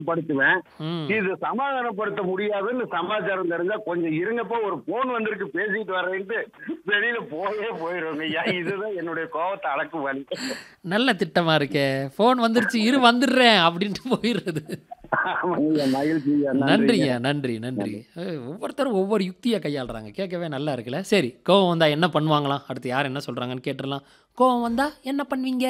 படுத்துவேன் ம் இது சமாதானப்படுத்த முடியாதுன்னு சமாச்சாரம் தெரிஞ்சா கொஞ்சம் இருங்கப்போ ஒரு போன் வந்திருக்கு பேசிட்டு வர்றேன்ட்டு வெளியில போயே போயிடுவாங்க ஐயா இதுதான் என்னுடைய கோவத்தை அடக்கு வழி நல்ல திட்டமா இருக்கே ஃபோன் வந்துருச்சு இரு வந்துடுறேன் அப்படின்ட்டு போயிடுறது ஆமாங்கய்யா, மகிழ்ச்சியா நன்றிங்க நன்றி நன்றி ஏய், ஒவ்வொருத்தரும் ஒவ்வொரு யுக்தியை கையாளுறாங்க கேட்கவே நல்லா இருக்குல்ல சரி கோவம் வந்தா என்ன பண்ணுவாங்களாம் அடுத்து யார் என்ன சொல்றாங்கன்னு கேட்டுடலாம் கோவம் வந்தா என்ன பண்ணுவீங்க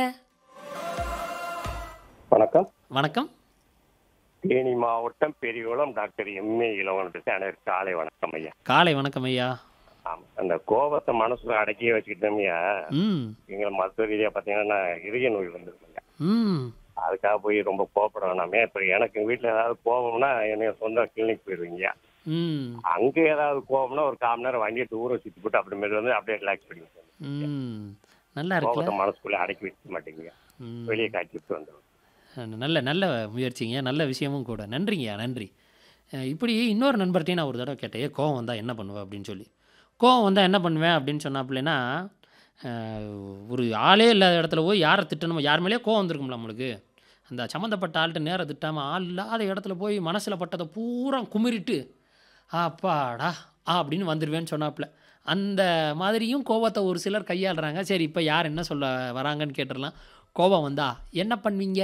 வணக்கம் வணக்கம் தேனி மாவட்டம் பெரியகுளம் டாக்டர் எம்ஏ இளவன் அனைவருக்கு காலை வணக்கம் ஐயா காலை வணக்கம் ஐயா ஆமா அந்த கோபத்தை மனசுல அடக்கியே வச்சுக்கிட்டோம்யா ம் எங்களை மருத்துவ ரீதியா பாத்தீங்கன்னா இதய நோய் வந்துருக்குங்க ம் அதுக்காக போய் ரொம்ப கோபப்பட வேணாமே இப்ப எனக்கு எங்க வீட்டுல ஏதாவது கோபம்னா என்னைய சொந்த கிளினிக் போயிடுவீங்க ம் அங்க ஏதாவது கோபம்னா ஒரு கால் மணி நேரம் வண்டியை டூரை சுத்தி போட்டு அப்புறமேல வந்து அப்படியே ரிலாக்ஸ் பண்ணிடுவேன் ம் நல்லா கோபத்தை இருக்குல்ல மனசுக்குள்ள அடக்கி வைக்க மாட்டேங்க ம். வெளியே காய்ச்சி விட்டு வந்துடும் நல்ல நல்ல முயற்சிங்க நல்ல விஷயமும் கூட நன்றிங்கய்யா நன்றி அஹ் இப்படி இன்னொரு நண்பர்கிட்டையும் நான் ஒரு தடவை கேட்டேன் "ஏ, கோவம் வந்தால் என்ன பண்ணுவேன் அப்படின்னு சொல்லி கோவம் வந்தால் என்ன பண்ணுவேன் அப்படின்னு சொன்னாப்புலனா ஒரு ஆளே இல்லாத இடத்துல போய் யாரை திட்டணுமோ யார் மேலேயே கோவம் வந்திருக்கும்ல நம்மளுக்கு அந்த சம்மந்தப்பட்ட ஆள்கிட்ட நேரம் திட்டாமல் ஆள் இல்லாத இடத்துல போய் மனசில் பட்டதை பூரா குமிரிட்டு அப்பாடா ஆ அப்படின்னு வந்துடுவேன்னு சொன்னாப்புல அந்த மாதிரியும் கோவத்தை ஒரு சிலர் கையாளுறாங்க சரி இப்போ யார் என்ன சொல்ல வராங்கன்னு கேட்டுடலாம் கோபம் வந்தா என்ன பண்ணுவீங்க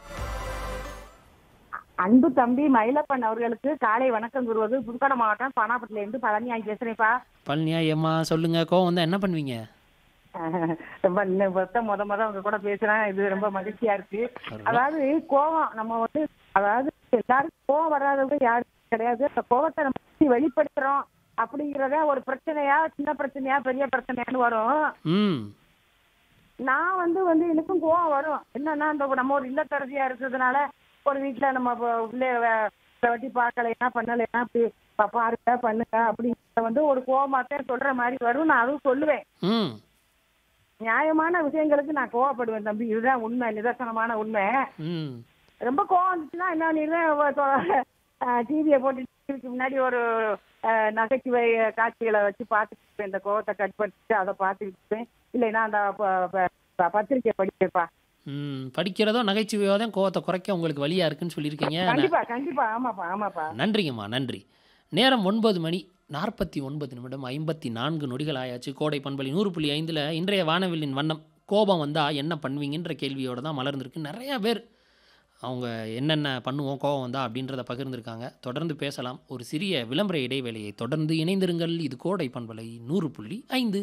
அன்பு தம்பி மயிலப்பன் அவர்களுக்கு காலை வணக்கம் கூறுவது புதுக்கோட்டை மாவட்டம் பானாப்பட்டில இருந்து பழனியாய் பேசுறேன்ப்பா பழனியா ஏம்மா சொல்லுங்க கோவம் வந்தா என்ன பண்ணுவீங்க ரொம்ப இன்னும் இப்பதான் முத முத உங்க கூட பேசுறேன் இது ரொம்ப மகிழ்ச்சியா இருக்கு அதாவது கோவம் நம்ம வந்து அதாவது எல்லாருக்கும் கோவம் வராதவங்க யாரும் கிடையாது அந்த கோவத்தை நம்ம எப்படி வெளிப்படுத்துறோம் அப்படிங்கிறத ஒரு பிரச்சனையா சின்ன பிரச்சனையா பெரிய பிரச்சனையான்னு வரும் ம் நான் வந்து வந்து எனக்கும் கோவம் வரும் என்னன்னா அந்த நம்ம ஒரு இல்லத்தரசியா இருக்கிறதுனால ஒரு வீட்டுல நம்ம ப- பிள்ளைய வே- வெட்டி பார்க்கலைன்னா பண்ணலைன்னா அப்படி பா- பாருங்க பண்ணுங்க அப்படிங்கிறத வந்து ஒரு கோவமாத்தான் சொல்ற மாதிரி வரும் நான் அதுவும் சொல்லுவேன் ம் நியாயமான விஷயங்களுக்கு நான் கோவப்படுவேன் தம்பி இதுதான் உண்மை நிதர்சனமான உண்மை ம் ரொம்ப கோவம் வந்துச்சுன்னா என்ன பண்ணிடுவேன் டிவியை போட்டு டிவிக்கு முன்னாடி ஒரு அஹ், நகைச்சுவை காட்சிகளை வச்சு பார்த்துட்டு இந்த கோவத்தை கட் பண்ணிட்டு அதை பார்த்துக்கிட்டு இருப்பேன். இல்லைன்னா அந்த ப- ப- ப- பத்திரிக்கையை படிப்பேப்பா ம் படிக்கிறதோ நகைச்சுவையோ தான் கோவத்தை குறைக்க உங்களுக்கு வழியா இருக்குன்னு சொல்லியிருக்கீங்க கண்டிப்பா கண்டிப்பா ஆமாப்பா ஆமாப்பா நன்றிங்கம்மா நன்றி நேரம் ஒன்பது மணி நாற்பத்தி ஒன்பது நிமிடம் ஐம்பத்தி நான்கு நொடிகள் ஆயாச்சு கோடை பண்பலி நூறு புள்ளி ஐந்தில் இன்றைய வானவில்லின் வண்ணம் கோபம் வந்தால் என்ன பண்ணுவீங்கன்ற கேள்வியோட தான் மலர்ந்திருக்கு நிறையா பேர் அவங்க என்னென்ன பண்ணுவோம் கோபம் வந்தா அப்படின்றத பகிர்ந்திருக்காங்க தொடர்ந்து பேசலாம் ஒரு சிறிய விளம்பர இடைவேளையை தொடர்ந்து இணைந்திருங்கள் இது கோடை பண்பலை நூறு புள்ளி ஐந்து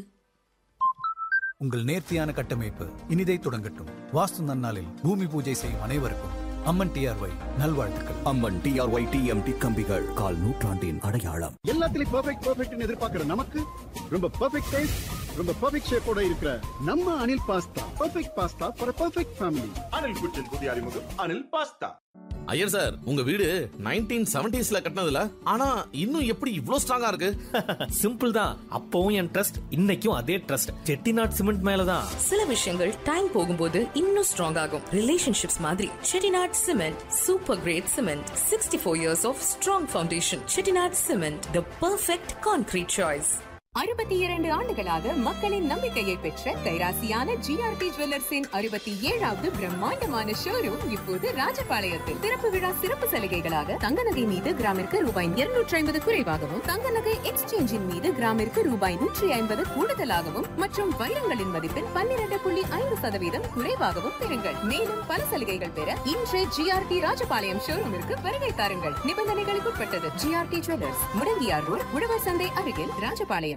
உங்கள் நேர்த்தியான கட்டமைப்பு இனிதை தொடங்கட்டும் வாஸ்து நன்னாளில் பூமி பூஜை செய்யும் அனைவருக்கும் அம்மன் டிஆர்ஒய் நல்வாழ்த்துக்கள் அம்மன் டிஆர்ஒய் டிஎம்டி கம்பிகள் கால் நூற்றாண்டின் அடையாளம் எல்லாத்துலயும் பெர்ஃபெக்ட் பெர்ஃபெக்ட்னு எதிர்பார்க்கிற நமக்கு ரொம்ப பெர்ஃபெக்ட் டேஸ்ட் ரொம்ப பெர்ஃபெக்ட் ஷேப்போட இருக்கிற நம்ம Anil pasta perfect pasta for perfect family Anil kitchen புதிய அறிமுகம் அனில் பாஸ்தா ஐயர் சார் உங்க வீடு நைன்டீன் செவன்டிஸ்ல கட்டினதுல ஆனா இன்னும் எப்படி இவ்ளோ ஸ்ட்ராங்கா இருக்கு சிம்பிள் தான் அப்பவும் என் ட்ரஸ்ட் இன்னைக்கும் அதே ட்ரஸ்ட் செட்டிநாட் சிமெண்ட் மேலதான் சில விஷயங்கள் டைம் போகும்போது இன்னும் ஸ்ட்ராங் ஆகும் ரிலேஷன்ஷிப்ஸ் மாதிரி Chettinad cement super great cement sixty four years of strong foundation Chettinad cement the perfect concrete choice அறுபத்தி இரண்டு ஆண்டுகளாக மக்களின் நம்பிக்கையை பெற்ற கைராசியான ஜிஆர்டி ஜுவல்லர்ஸின் அறுபத்தி ஏழாவது பிரம்மாண்டமான ஷோரூம் இப்போது ராஜபாளையத்தில் திறப்பு விழா சிறப்பு சலுகைகளாக தங்க நகை மீது கிராமிற்கு ரூபாய் இருநூற்றி ஐம்பது குறைவாகவும் தங்க நகை எக்ஸ்சேஞ்சின் மீது கிராமிற்கு ரூபாய் நூற்றி ஐம்பது கூடுதலாகவும் மற்றும் வைரங்களின் மதிப்பில் பன்னிரண்டு புள்ளி ஐந்து சதவீதம் குறைவாகவும் பெறுங்கள் மேலும் பல சலுகைகள் பெற இன்று ஜிஆர்டி ராஜபாளையம் ஷோரூமிற்கு வருகை தாருங்கள் நிபந்தனைகளுக்கு உட்பட்டது ஜிஆர்டி ஜுவல்லர்ஸ் முடங்கியார் ரோட் உழவர் சந்தை அருகில் ராஜபாளையம்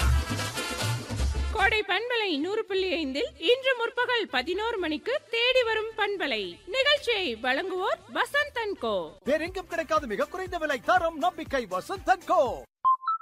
கோடை பண்பலை நூறு புள்ளி ஐந்தில் இன்று முற்பகல் பதினோரு மணிக்கு தேடி வரும் பண்பலை நிகழ்ச்சியை வழங்குவோர் வசந்த் அண்ட் கோ வேற எங்கும் கிடைக்காத மிக குறைந்த விலை தரம் நம்பிக்கை வசந்தன் கோ